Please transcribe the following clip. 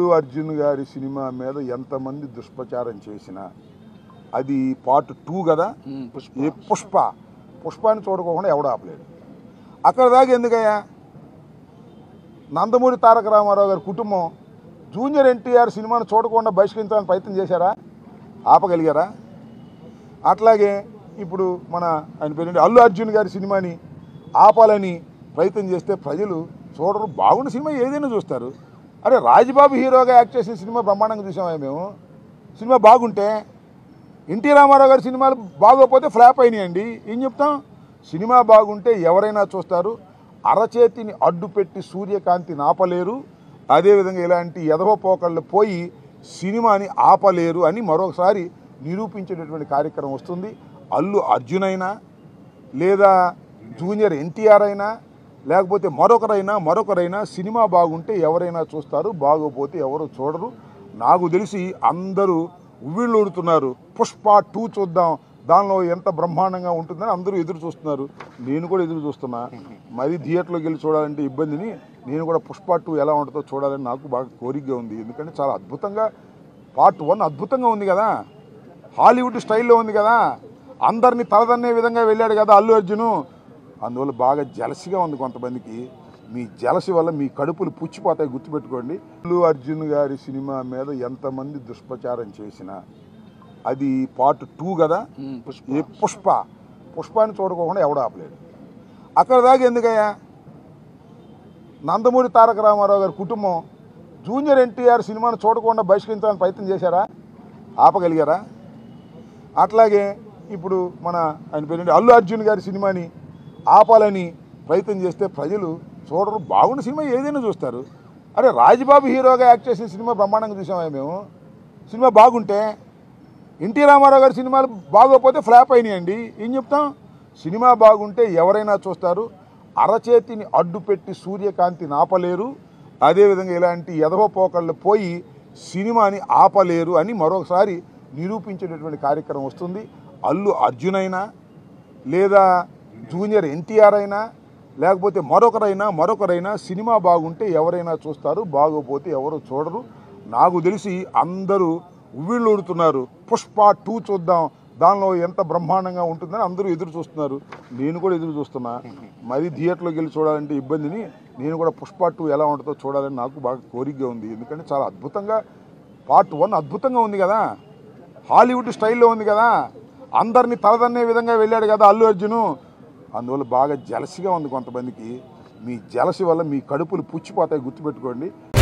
అల్లు అర్జున్ గారి సినిమా మీద ఎంతమంది దుష్ప్రచారం చేసినా అది పార్ట్ టూ కదా ఉమ్, పుష్ప ఏ పుష్ప పుష్పాన్ని చూడకోకుండా ఎవడు ఆపలేడు అక్కడ దాకా ఎందుకయ్యా నందమూరి తారక రామారావు గారి కుటుంబం జూనియర్ ఎన్టీఆర్ సినిమాను చూడకుండా బహిష్కరించాలని ప్రయత్నం చేశారా ఆపగలిగారా అట్లాగే ఇప్పుడు మన ఆయన పేరు అల్లు అర్జున్ గారి సినిమాని ఆపాలని ప్రయత్నం చేస్తే ప్రజలు చూడరు బాగున్న సినిమా ఏదైనా చూస్తారు అరే రాజ్బాబు హీరోగా యాక్ట్ చేసిన సినిమా బ్రహ్మాండంగా చూసామా మేము సినిమా బాగుంటే ఎన్టీ రామారావు గారి సినిమాలు బాగోకపోతే ఫ్లాప్ అయినాయండి ఏం చెప్తాం సినిమా బాగుంటే ఎవరైనా చూస్తారు అరచేతిని అడ్డుపెట్టి సూర్యకాంతిని ఆపలేరు అదేవిధంగా ఇలాంటి ఎదవ పోకళ్ళు పోయి సినిమాని ఆపలేరు అని మరొకసారి నిరూపించేటటువంటి కార్యక్రమం వస్తుంది అల్లు అర్జున్ అయినా లేదా జూనియర్ ఎన్టీఆర్ అయినా లేకపోతే మరొకరైనా మరొకరైనా సినిమా బాగుంటే ఎవరైనా చూస్తారు బాగోపోతే ఎవరు చూడరు నాకు తెలిసి అందరూ ఉవ్విళ్ళూరుతున్నారు పుష్ప టూ చూద్దాం దానిలో ఎంత బ్రహ్మాండంగా ఉంటుందని అందరూ ఎదురు చూస్తున్నారు నేను కూడా ఎదురు చూస్తున్నా మరి థియేటర్లోకి వెళ్ళి చూడాలంటే ఇబ్బందిని నేను కూడా పుష్ప టూ ఎలా ఉంటుందో చూడాలని నాకు బాగా కోరికగా ఉంది ఎందుకంటే చాలా అద్భుతంగా పార్ట్ వన్ అద్భుతంగా ఉంది కదా హాలీవుడ్ స్టైల్లో ఉంది కదా అందరినీ తలదన్నే విధంగా వెళ్ళాడు కదా అల్లు అర్జును అందువల్ల బాగా జలసిగా ఉంది కొంతమందికి మీ జలసి వల్ల మీ కడుపులు పుచ్చిపోతాయి గుర్తుపెట్టుకోండి అల్లు అర్జున్ గారి సినిమా మీద ఎంతమంది దుష్ప్రచారం చేసినా అది పార్ట్ టూ కదా ఉమ్, పుష్ప ఏ పుష్ప పుష్పాన్ని చూడకోకుండా ఎవడు ఆపలేడు అక్కడ దాకా ఎందుకయ్యా నందమూరి తారక రామారావు గారి కుటుంబం జూనియర్ ఎన్టీఆర్ సినిమాను చూడకుండా బహిష్కరించాలని ప్రయత్నం చేశారా ఆపగలిగారా అట్లాగే ఇప్పుడు మన ఆయన పేరు అల్లు అర్జున్ గారి సినిమాని ఆపాలని ప్రయత్నం చేస్తే ప్రజలు చూడరు బాగున్న సినిమా ఏదైనా చూస్తారు అరే రాజ్బాబు హీరోగా యాక్ట్ చేసిన సినిమా బ్రహ్మాండంగా చూసామా మేము సినిమా బాగుంటే ఎన్టీ రామారావు గారి సినిమాలు బాగోకపోతే ఫ్లాప్ అయినాయండి ఏం చెప్తాం సినిమా బాగుంటే ఎవరైనా చూస్తారు అరచేతిని అడ్డుపెట్టి సూర్యకాంతిని ఆపలేరు అదేవిధంగా ఇలాంటి ఎదవ పోకళ్ళు పోయి సినిమాని ఆపలేరు అని మరొకసారి నిరూపించేటటువంటి కార్యక్రమం వస్తుంది అల్లు అర్జున్ అయినా లేదా జూనియర్ ఎన్టీఆర్ అయినా లేకపోతే మరొకరైనా మరొకరైనా సినిమా బాగుంటే ఎవరైనా చూస్తారు బాగోపోతే ఎవరు చూడరు నాకు తెలిసి అందరూ ఉవ్విళ్ళూరుతున్నారు పుష్ప టూ చూద్దాం దానిలో ఎంత బ్రహ్మాండంగా ఉంటుందని అందరూ ఎదురు చూస్తున్నారు నేను కూడా ఎదురు చూస్తున్నా మరి థియేటర్లోకి వెళ్ళి చూడాలంటే ఇబ్బందిని నేను కూడా పుష్ప టూ ఎలా ఉంటుందో చూడాలని నాకు బాగా కోరికగా ఉంది ఎందుకంటే చాలా అద్భుతంగా పార్ట్ వన్ అద్భుతంగా ఉంది కదా హాలీవుడ్ స్టైల్లో ఉంది కదా అందరినీ తలదన్నే విధంగా వెళ్ళాడు కదా అల్లు అర్జును అందువల్ల బాగా జలసిగా ఉంది కొంతమందికి మీ జలసి వల్ల మీ కడుపులు పుచ్చిపోతాయి గుర్తుపెట్టుకోండి